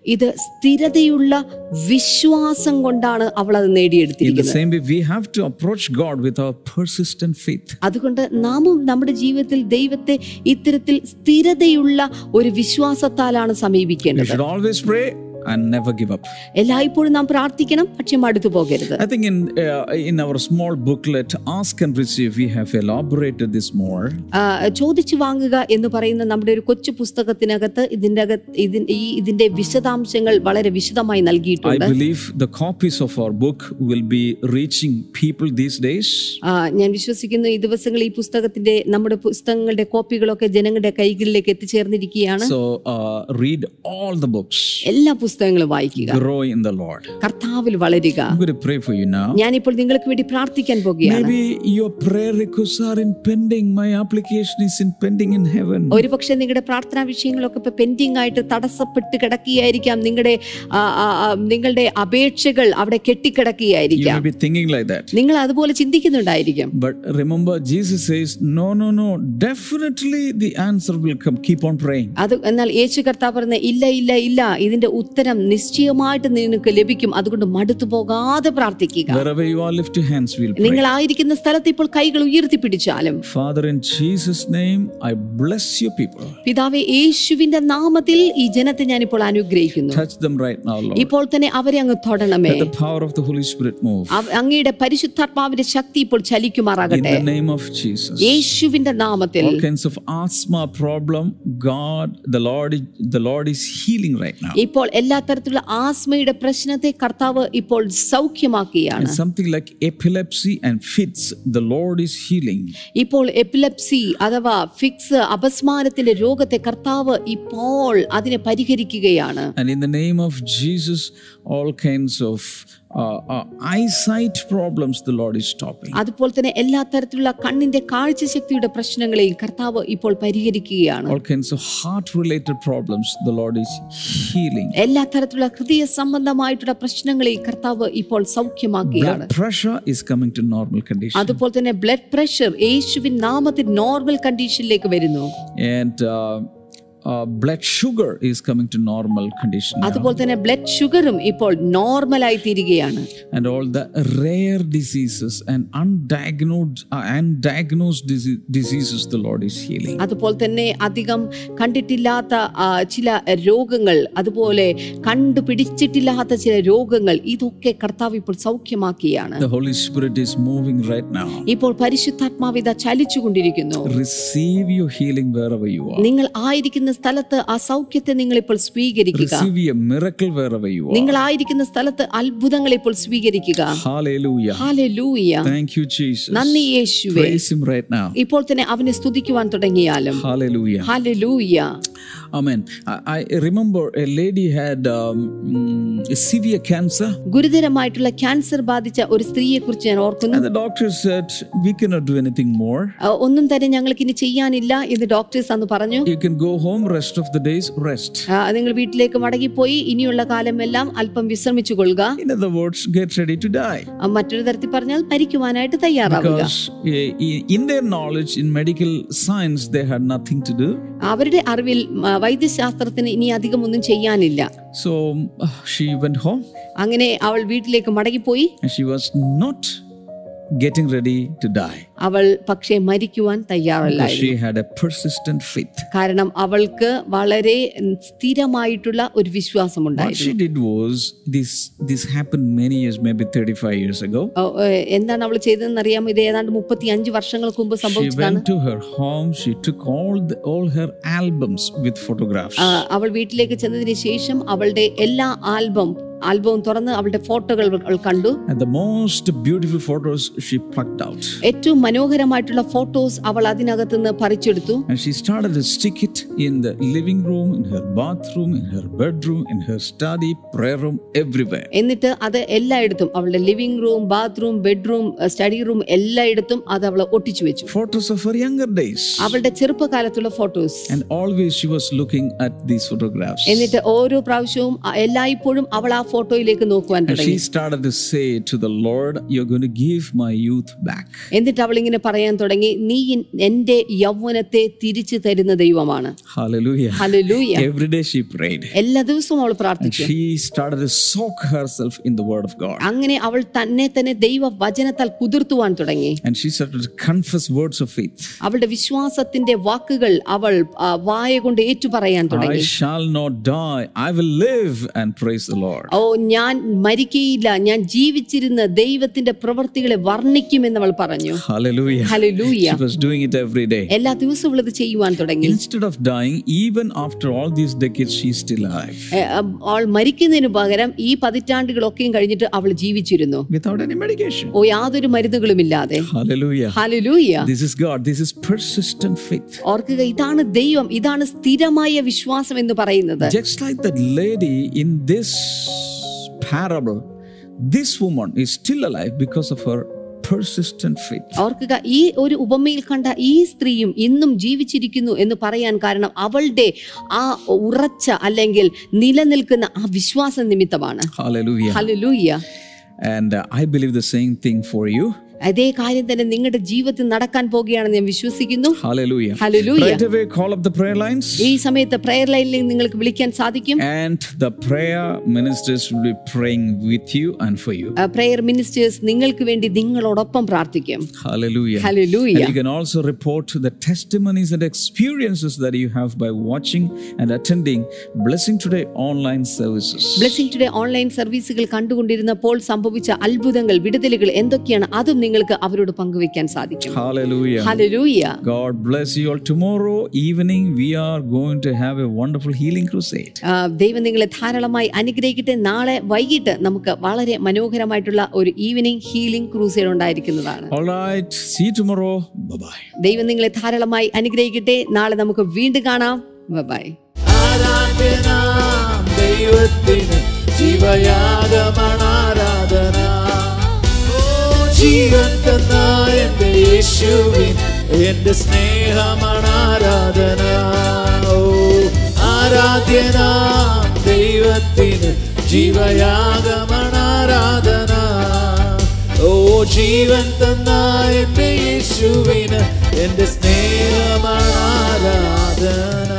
ഇത് സ്ഥിരതയുള്ള വിശ്വാസം കൊണ്ടാണ് അവൾ അത് In the നേടിയെടുത്തിരിക്കുന്നത് same way, we have to approach God with our persistent faith. അതുകൊണ്ട് നാമും നമ്മുടെ ജീവിതത്തിൽ ദൈവത്തെ ഇത്തരത്തിൽ സ്ഥിരതയുള്ള ഒരു വിശ്വാസത്താലാണ് We സമീപിക്കേണ്ടത് should always pray and never give up. എല്ലായ്പ്പോഴും നാം പ്രാർത്ഥിക്കണം പക്ഷെ മടുത്തു പോകരുത് I think in uh, in our small booklet, Ask and Receive, we have elaborated this more. ആ, ചോദിച്ചു വാങ്ങുക എന്ന് പറയുന്ന നമ്മുടെ ഒരു കൊച്ചു പുസ്തകത്തിനകത്ത് ഇതിന്റെ അകത്ത് ഇതിൻ ഈ ഇതിന്റെ വിശദാംശങ്ങൾ വളരെ വിശദമായി I നൽകിയിട്ടുണ്ട് believe the copies of our book will be reaching people these days. ആ, ഞാൻ വിശ്വസിക്കുന്നു ഈ ദിവസങ്ങൾ ഈ പുസ്തകത്തിന്റെ നമ്മുടെ പുസ്തകങ്ങളുടെ കോപ്പികളൊക്കെ ജനങ്ങളുടെ കൈകളിലേക്ക് എത്തിച്ചേർന്നിരിക്കുകയാണ് So uh, read all the books. എല്ലാ പുസ്തകങ്ങളും വായിക്കുക Grow in the Lord. കർത്താവിൽ വളരുക I'm going to pray for you now. ഞാനിപ്പോൾ നിങ്ങൾക്ക് വേണ്ടി പ്രാർത്ഥിക്കാൻ പോകുകയാണ് Maybe your prayer requests are in pending. My application is in pending in heaven. ഒരുപക്ഷെ നിങ്ങളുടെ പ്രാർത്ഥനാ വിഷയങ്ങളൊക്കെ ഇപ്പൊ പെൻഡിങ് ആയിട്ട് തടസ്സപ്പെട്ട് കിടക്കുകയായിരിക്കാം നിങ്ങളുടെ ആ, ആ, ആ, നിങ്ങളുടെ അപേക്ഷകൾ അവിടെ You കെട്ടിക്കിടക്കുകയായിരിക്കാം may be thinking like that. നിങ്ങൾ അതുപോലെ ചിന്തിക്കുന്നുണ്ടായിരിക്കും But remember, Jesus says, No, no, no. Definitely the answer will come. Keep on praying. അത് എന്നാൽ യേശു കർത്താവ് പറഞ്ഞ ഇല്ല ഇല്ല ഇല്ല ഇതിന്റെ ഉത്തരം നിശ്ചയമായിട്ട് നിനക്ക് ലഭിക്കും അതുകൊണ്ട് മടുത്തു പോകാതെ പ്രാർത്ഥിക്കുക Wherever you are, lift your hands. We'll pray. നിങ്ങളായിരിക്കുന്ന സ്ഥലത്ത് ഇപ്പോൾ കൈകൾ ഉയർത്തിപ്പിടിച്ചാലും Father, in Jesus' name, I bless your people. പിതാവെ യേശുവിന്റെ നാമത്തിൽ ഈ ജനത്തെ ഞാനിപ്പോൾ അനുഗ്രഹിക്കുന്നു Touch them right now, Lord. ഇപ്പോൾ തന്നെ അവരെ അങ്ങ് തൊടണമേ Let the power of the Holy Spirit move. അവ- അങ്ങയുടെ പരിശുദ്ധാത്മാവിന്റെ ശക്തി ഇപ്പോൾ In ചലിക്കുമാറാകട്ടെ the name of Jesus. യേശുവിന്റെ നാമത്തിൽ All kinds of asthma problem, God, the Lord, the Lord is healing right now. ഇപ്പോൾ എല്ലാ തരത്തിലുള്ള ആസ്മയുടെ പ്രശ്നത്തെ കർത്താവ് ഇപ്പോൾ സൗഖ്യമാക്കുകയാണ് And something like epilepsy and fits, the Lord is healing. ഇപ്പോൾ എപ്പിലെപ്സി അഥവാ ഫിക്സ് അപസ്മാരത്തിന്റെ രോഗത്തെ കർത്താവ് ഇപ്പോൾ അതിനെ പരിഹരിക്കുകയാണ് And in the name of Jesus, all kinds of uh, uh, eyesight problems, the Lord is stopping. അതുപോലെ തന്നെ എല്ലാ തരത്തിലുള്ള കണ്ണിന്റെ കാഴ്ചശക്തിയുടെ പ്രശ്നങ്ങളെയും കർത്താവ് ഇപ്പോൾ പരിഹരിക്കുകയാണ് All kinds of heart related problems, the Lord is healing. എല്ലാ തരത്തിലുള്ള ഹൃദയ സംബന്ധമായിട്ടുള്ള പ്രശ്നങ്ങളെയും കർത്താവ് ഇപ്പോൾ സൗഖ്യമാക്കുകയാണ് Blood pressure is coming to normal condition. അതുപോലെ തന്നെ ബ്ലഡ് പ്രഷർ യേശുവിൻ നാമത്തിൽ നോർമൽ കണ്ടീഷനിലേക്ക് വരുന്നു And uh, uh, blood sugar is coming to normal condition. now. അതുപോലെ തന്നെ ബ്ലഡ് ഷുഗറും ഇപ്പോൾ നോർമലായി തീരുകയാണ് And all the rare diseases and undiagnosed, uh, undiagnosed dise- diseases, the Lord is healing. അതുപോലെ തന്നെ അധികം കണ്ടിട്ടില്ലാത്ത ആ, ചില രോഗങ്ങൾ അതുപോലെ കണ്ടുപിടിച്ചിട്ടില്ലാത്ത ചില രോഗങ്ങൾ ഇതൊക്കെ കർത്താവ് ഇപ്പോൾ സൗഖ്യമാക്കിയാണ് The Holy Spirit is moving right now. ഇപ്പോൾ പരിശുദ്ധാത്മാവിത ചലിച്ചുകൊണ്ടിരിക്കുന്നു Receive your healing wherever you are. നിങ്ങൾ ആയിരിക്കുന്ന സ്ഥലത്ത് ആ സൗഖ്യത്തെ നിങ്ങൾ ഇപ്പോൾ സ്വീകരിക്കുക Receive a miracle wherever you are. നിങ്ങൾ ആയിരിക്കുന്ന സ്ഥലത്ത് അത്ഭുതങ്ങൾ ഇപ്പോൾ സ്വീകരിക്കുക Hallelujah. Hallelujah Thank you, Jesus. നന്ദി യേശുവേ Praise Him right now. ഇപ്പോൾ തന്നെ അവനെ സ്തുതിക്കുവാൻ തുടങ്ങിയാലും Hallelujah. Hallelujah Amen. I, I remember a lady had um, mm, severe cancer, ഗുരുതരമായിട്ടുള്ള ക്യാൻസർ ബാധിച്ച ഒരു സ്ത്രീയെ കുറിച്ച് ഞാൻ ഓർക്കുന്നു and the doctor said, We cannot do anything more. ആ, ഒന്നും തന്നെ ഞങ്ങൾക്ക് ഇനി ചെയ്യാനില്ല എന്ന് ഡോക്ടേഴ്സ് അന്ന് പറഞ്ഞു You can go home, rest of the days, rest. ആ, നിങ്ങൾ വീട്ടിലേക്ക് മടങ്ങിപ്പോയി ഇനിയുള്ള കാലമെല്ലാം അല്പം വിശ്രമിച്ചു കൊള്ളുക In other words, get ready to die. ആ, മറ്റൊരു തരത്തിൽ പറഞ്ഞാൽ മരിക്കുവാനായിട്ട് തയ്യാറാവുക Because eh, i- in their knowledge, in medical science, they had nothing to do. അവരുടെ അറിവിൽ ആ, വൈദ്യശാസ്ത്രത്തിന് ഇനി അധികം ഒന്നും ചെയ്യാനില്ല So uh, she went home അങ്ങനെ അവൾ വീട്ടിലേക്ക് മടങ്ങിപ്പോയി and she was not getting ready to die. അവൾ പക്ഷേ മരിക്കുവാൻ Because തയ്യാറല്ലായിരുന്നു she had a persistent faith. കാരണം അവൾക്ക് വളരെ സ്ഥിരമായിട്ടുള്ള ഒരു വിശ്വാസം What ഉണ്ടായിരുന്നു she did was this this happened many years, maybe 35 years ago. ഓ, ഏ, എന്താണ് അവൾ ചെയ്തതെന്ന് അറിയാമോ ഇത് ഏതാണ്ട് മുപ്പത്തി അഞ്ച് വർഷങ്ങൾക്ക് മുമ്പ് She സംഭവിച്ചതാണ് went to her home, she took all the, all her albums with photographs. ആ, അവൾ വീട്ടിലേക്ക് ചെന്നതിന് ശേഷം അവളുടെ എല്ലാ ആൽബം ആൽബവും തുറന്ന് അവളുടെ ഫോട്ടോകൾ അവൾ കണ്ടു And the most beautiful photos she plucked out. ഏറ്റവും മനോഹരമായിട്ടുള്ള ഫോട്ടോസ് അവൾ അതിനകത്ത് നിന്ന് പറിച്ചെടുത്തു And she started to stick it in the living room, in her bathroom, in her bedroom, in her study, prayer room, everywhere. എന്നിട്ട് അത് എല്ലായിടത്തും അവളുടെ living room bathroom bedroom study room എല്ലായിടത്തും അത് അവൾ ഒട്ടിച്ചു വെച്ചു Photos of her younger days. അവളുടെ ചെറുപ്പകാലത്തുള്ള photos And always she was looking at these photographs. എന്നിട്ട് ഓരോ പ്രാവശ്യവും അ- എല്ലായ്പ്പോഴും അവൾ ആ ഫോട്ടോയിലേക്ക് നോക്കുവാൻ And തുടങ്ങി she started to say to the Lord, You're going to give my youth back. എന്നിട്ട് അവൾ ഇങ്ങനെ പറയാൻ തുടങ്ങി നീ എൻ- എന്റെ യൗവനത്തെ തിരിച്ചു തരുന്ന ദൈവമാണ് Hallelujah. Hallelujah Every day she prayed. എല്ലാ ദിവസവും അവൾ And പ്രാർത്ഥിച്ചു she started to soak herself in the word of God. അങ്ങനെ അവൾ തന്നെ തന്നെ ദൈവ വചനത്താൽ കുതിർത്തുവാൻ തുടങ്ങി And she started to confess words of faith. അവളുടെ വിശ്വാസത്തിന്റെ വാക്കുകൾ അവൾ ആ, വായ കൊണ്ട് ഏറ്റുപറയാൻ I തുടങ്ങി shall not die. I will live and praise the Lord. ഓ ഞാൻ മരിക്കയില്ല ഞാൻ ജീവിച്ചിരുന്ന ദൈവത്തിന്റെ പ്രവൃത്തികളെ വർണ്ണിക്കുമെന്ന് അവൾ പറഞ്ഞു Hallelujah. Hallelujah She was doing it every day. എല്ലാ ദിവസവും അവൾ ഇത് ചെയ്യുവാൻ തുടങ്ങി Instead of dying, even after all these decades, she's still alive ഏ, അം, അവൾ മരിക്കുന്നതിന് പകരം ഈ പതിറ്റാണ്ടുകളൊക്കെയും കഴിഞ്ഞിട്ട് അവൾ ജീവിച്ചിരുന്നു without any medication. ഓ യാതൊരു മരുന്നുകളുമില്ലാതെ Hallelujah. Hallelujah This is God. This is persistent faith. ഓർക്കുക ഇതാണ് ദൈവം ഇതാണ് സ്ഥിരമായ വിശ്വാസം എന്ന് പറയുന്നത് Just like that lady in this parable, this woman is still alive because of her persistent faith. ഓർക്കുക ഈ ഒരു ഉപമയിൽ കണ്ട ഈ സ്ത്രീയും ഇന്നും ജീവിച്ചിരിക്കുന്നു എന്ന് പറയാൻ കാരണം അവളുടെ ആ ഉറച്ച അല്ലെങ്കിൽ നിലനിൽക്കുന്ന ആ വിശ്വാസ നിമിത്തമാണ് Hallelujah. Hallelujah And uh, I believe the same thing for you. അതേ കാര്യം തന്നെ നിങ്ങളുടെ ജീവിതത്തിൽ നടക്കാൻ പോകുകയാണെന്ന് ഞാൻ വിശ്വസിക്കുന്നു Hallelujah. Hallelujah Right away, call up the prayer lines. ഈ സമയത്ത് പ്രെയർ ലൈനിൽ നിങ്ങൾക്ക് വിളിക്കാൻ സാധിക്കും And the prayer ministers will be praying with you and for you. Prayer ministers നിങ്ങൾക്ക് വേണ്ടി നിങ്ങളോടൊപ്പം പ്രാർത്ഥിക്കും Hallelujah. Hallelujah And you can also report the testimonies and experiences that you have by watching and attending Blessing Today online services. Blessing Today online സർവീസുകൾ കണ്ടുകൊണ്ടിരുന്നപ്പോൾ സംഭവിച്ച അത്ഭുതങ്ങൾ വിടുതലുകൾ എന്തൊക്കെയാണ് അതും നിങ്ങൾക്ക് അവരോട് പങ്കുവെക്കാൻ സാധിക്കും Hallelujah. Hallelujah God bless you all. Tomorrow evening, we are going to have a wonderful healing crusade. ആ, ദൈവം നിങ്ങളെ ധാരാളമായി അനുഗ്രഹിക്കട്ടെ നാളെ വൈകിട്ട് നമുക്ക് വളരെ മനോഹരമായിട്ടുള്ള ഒരു ഈവനിങ് ഹീലിംഗ് ക്രൂസൈഡ് ഉണ്ടായിരിക്കുന്നതാണ് All right. See you tomorrow. Bye bye. ദൈവം നിങ്ങളെ ധാരാളമായി അനുഗ്രഹിക്കട്ടെ നാളെ നമുക്ക് വീണ്ടും കാണാം ബൈ ആരാധ്യനാം ദൈവത്തിന് ജീവയാഗമണാരാധന ഓ ജീവൻ തന്ന എന്റെ യേശുവിൻ എന്റെ സ്നേഹമണാരാധന ഓ ആരാധ്യനാം ദൈവത്തിന് ജീവയാഗമണാരാധന ഓ ജീവൻ തന്ന എന്റെ യേശുവിന് എന്റെ സ്നേഹമണാരാധന